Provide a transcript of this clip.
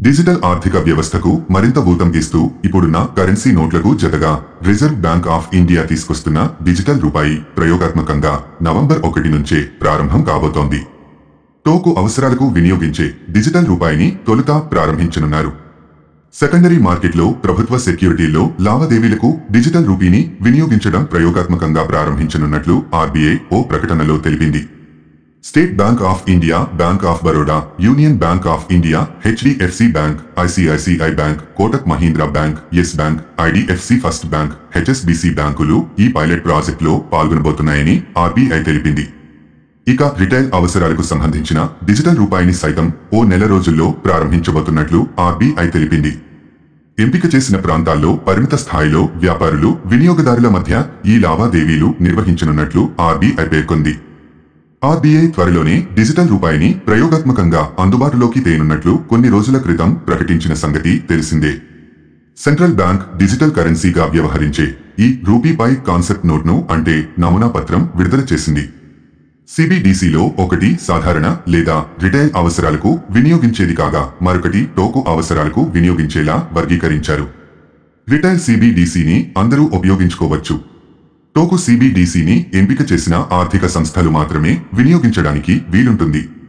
digital ఆర్థిక వ్యవస్థకు మరింత ఊతం ఇస్తూ ఇప్పుడున్న కరెన్సీ నోట్లకు జతగా రిజర్వ్ బ్యాంక్ ఆఫ్ ఇండియా తీసుకొస్తున్న డిజిటల్ రూపాయి ప్రయోగాత్మకంగా నవంబర్ ఒకటి నుంచే ప్రారంభం కాబోతోంది టోకు అవసరాలకు వినియోగించే డిజిటల్ రూపాయిని తొలుత ప్రారంభించనున్నారు సెకండరీ మార్కెట్లో ప్రభుత్వ సెక్యూరిటీల్లో లావాదేవీలకు డిజిటల్ రూపీని వినియోగించడం ప్రయోగాత్మకంగా ప్రారంభించనున్నట్లు ఆర్బీఐ ఓ ప్రకటనలో తెలిపింది state bank of India bank of Baroda union bank of India HDFC bank ICICI bank Kotak Mahindra bank yes bank IDFC first bank HSBC బ్యాంకులు ఈ పైలట్ ప్రాజెక్టులో పాల్గొనబోతున్నాయని ఆర్బీఐ తెలిపింది ఇక రిటైల్ అవసరాలకు సంబంధించిన డిజిటల్ రూపాయిని సైతం ఓ నెల రోజుల్లో ప్రారంభించబోతున్నట్లు ఆర్బీఐ తెలిపింది ఎంపిక చేసిన ప్రాంతాల్లో పరిమిత స్థాయిలో వ్యాపారులు వినియోగదారుల మధ్య ఈ లావాదేవీలు నిర్వహించనున్నట్లు ఆర్బీఐ పేర్కొంది ఆర్బీఐ త్వరలోనే డిజిటల్ రూపాయిని ప్రయోగాత్మకంగా అందుబాటులోకి తేనున్నట్లు కొన్ని రోజుల క్రితం ప్రకటించిన సంగతి తెలిసిందే సెంట్రల్ బ్యాంక్ డిజిటల్ కరెన్సీగా వ్యవహరించే ఈ రూపీపై కాన్సెప్ట్ నోట్ను అంటే నమూనా పత్రం విడుదల చేసింది సిబిడిసిలో ఒకటి సాధారణ లేదా రిటైల్ అవసరాలకు వినియోగించేది కాగా మరొకటి టోకు అవసరాలకు వినియోగించేలా వర్గీకరించారు రిటైల్ సిబిడిసిని అందరూ ఉపయోగించుకోవచ్చు టోకు సిబిడిసిని ఎంపిక చేసిన ఆర్థిక సంస్థలు మాత్రమే వినియోగించడానికి వీలుంటుంది